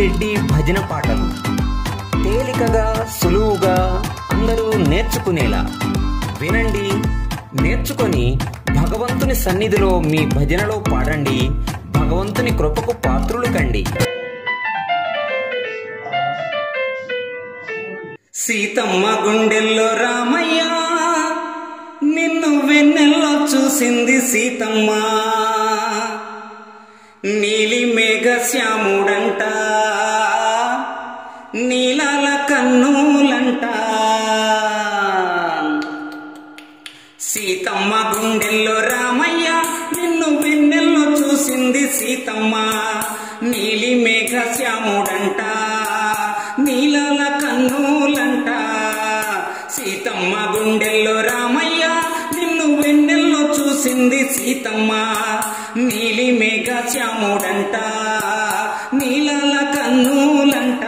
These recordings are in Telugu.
రెడ్డి భజన పాటలు తేలికగా సులువుగా అందరూ నేర్చుకునేలా వినండి నేర్చుకొని భగవంతుని సన్నిధిలో మీ భజనలో పాడండి భగవంతుని కృపకు పాత్రులు కండి సీతమ్మ గుండెల్లో రామయ్య నిన్ను వెన్నెల్లో చూసింది సీతమ్మ నీలి మేఘ శ్యాముడంట నీలాల కన్నులంట సీతమ్మ గుండెల్లో రామయ్య నిన్ను వెన్నెల్లో చూసింది సీతమ్మ నీలి మేఘ శ్యాముడంట నీలాల కన్నులంట సీతమ్మ గుండెల్లో రామయ్య నిన్ను వెన్నెల్లో చూసింది సీతమ్మ నీలి మేఘ శ్యాముడంట నీలాల కన్నులంట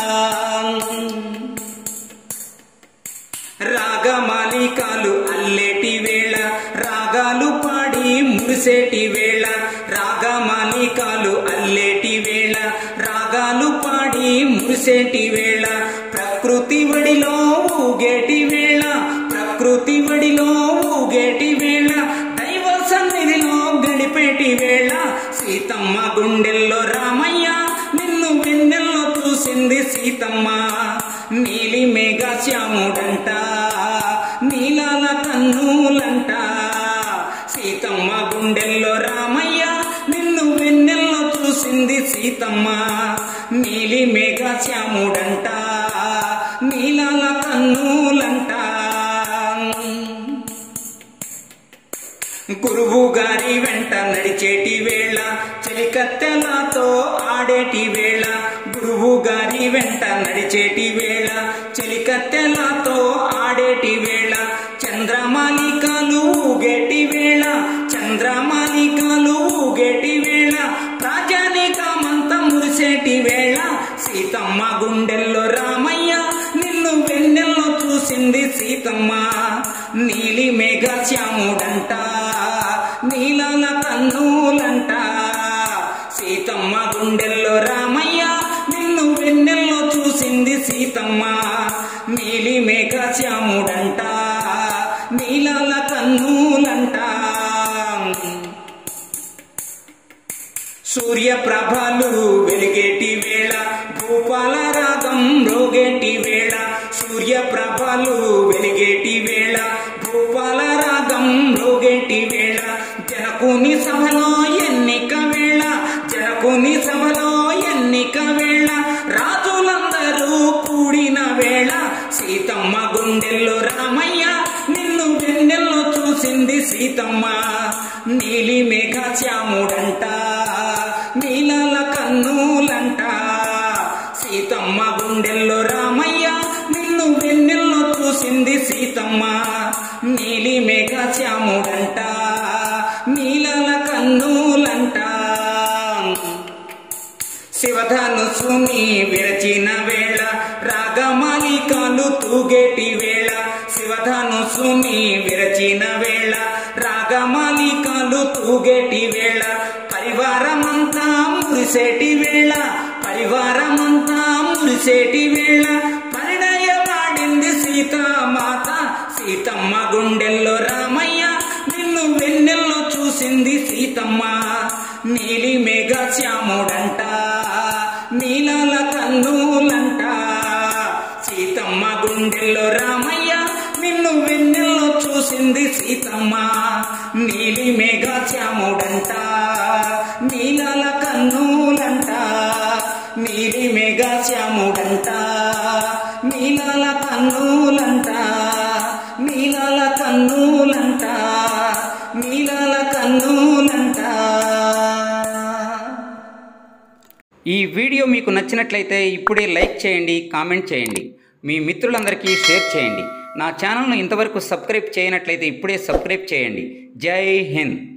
రాగమాలికాలు అల్లేటి వేళ రాగాలు పాడి మురిసేటి వేళ రాగమాలికాలు అల్లేటి వేళ రాగాలు పాడి మురిసేటి వేళ ప్రకృతి వడిలో ఊగేటి వేళ ప్రకృతి వడిలో ఊగేటి వేళ దైవ సన్నిధిలో గడిపేటి వేళ సీతమ్మ గుండెల్లో రామయ్య నిన్ను వెన్నెల్లో చూసింది సీతమ్మ నీలి మేఘ శ్యాముడంట నీలాల కన్నులంట సీతమ్మ గుండెల్లో రామయ్య నిన్ను వెన్నెల్లో చూసింది సీతమ్మ నీలి మేఘ శ్యాముడంట నీలాల కన్నులంట గురువు గారి వెంట నడిచేటి వేళ చెలికత్తెలతో ఆడేటి వేళ గురువు గారి వెంట నడిచేటి వేళ చెలికత్తెలతో ఆడేటి వేళ చంద్రమాలికలు ఊగేటి వేళ చంద్రమాలికలు ఊగేటి వేళ ప్రాజానికమంత మురిసేటి వేళ సీతమ్మ గుండెల్లో రామయ్య నిన్ను వెన్నెల్లో చూసింది సీతమ్మ నీలి మేఘ శ్యాముడంట నీలాల కన్నులంట సీతమ్మ గుండెల్లో రామయ్య నిన్ను వెన్నెల్లో చూసింది సీతమ్మ నీలి మేఘ శ్యాముడంట నీలాల కన్నులంట సూర్యప్రభలు వెలిగేటి వేళ భూపాల రాగం రోగేటి వేళ సూర్యప్రభలు వెలిగేటి వేళ భూపాల రాగం రోగేటి వేళ జనకుని సభలో ఎన్నిక వేళ జనకుని సభలో ఎన్నిక వేళ రాజులందరూ కూడిన వేళ సీతమ్మ గుండెల్లో రామయ్య నిన్ను వెన్నెల్లో చూసింది సీతమ్మ నీలి మేఘ శ్యాముడంట నీలాల కన్నులంట సీతమ్మ గుండెల్లో రామయ్య నిన్ను వెన్నెల్లో చూసింది సీతమ్మ నీలి మేఘ శ్యాముడంట నీలాల కన్నులంట శివధనుసుని విరచిన వేళ రాగమాలికలు తూగేటి వేళ శివధనుసుని విరచిన వేళ రాగమాలికలు తూగేటి వేళ పరివారమంతా మురిసేటి వేళ పరివారమంతా మురిసేటి వేళ పరిణయమాడింది సీతామాత సీతమ్మ గుండెల్లో రామయ్య నిన్ను వెన్నెల్లో చూసింది సీతమ్మ నీలి మేఘ శ్యాముడంట నీలాల కన్నులంట సీతమ్మ గుండెల్లో రామయ్య నిన్ను వెన్నెల్లో చూసింది సీతమ్మ నీలి మేఘ శ్యాముడంట నీలాల కన్నులంట నీలి మేఘ శ్యాముడంట నీలాల కన్నులంట నీలాల కన్నులంట నీలాల కన్నులంట ఈ వీడియో మీకు నచ్చినట్లయితే ఇప్పుడే లైక్ చేయండి కామెంట్ చేయండి మీ మిత్రులందరికీ షేర్ చేయండి నా ఛానల్ను ఇంతవరకు సబ్స్క్రైబ్ చేయనట్లయితే ఇప్పుడే సబ్స్క్రైబ్ చేయండి జై హింద్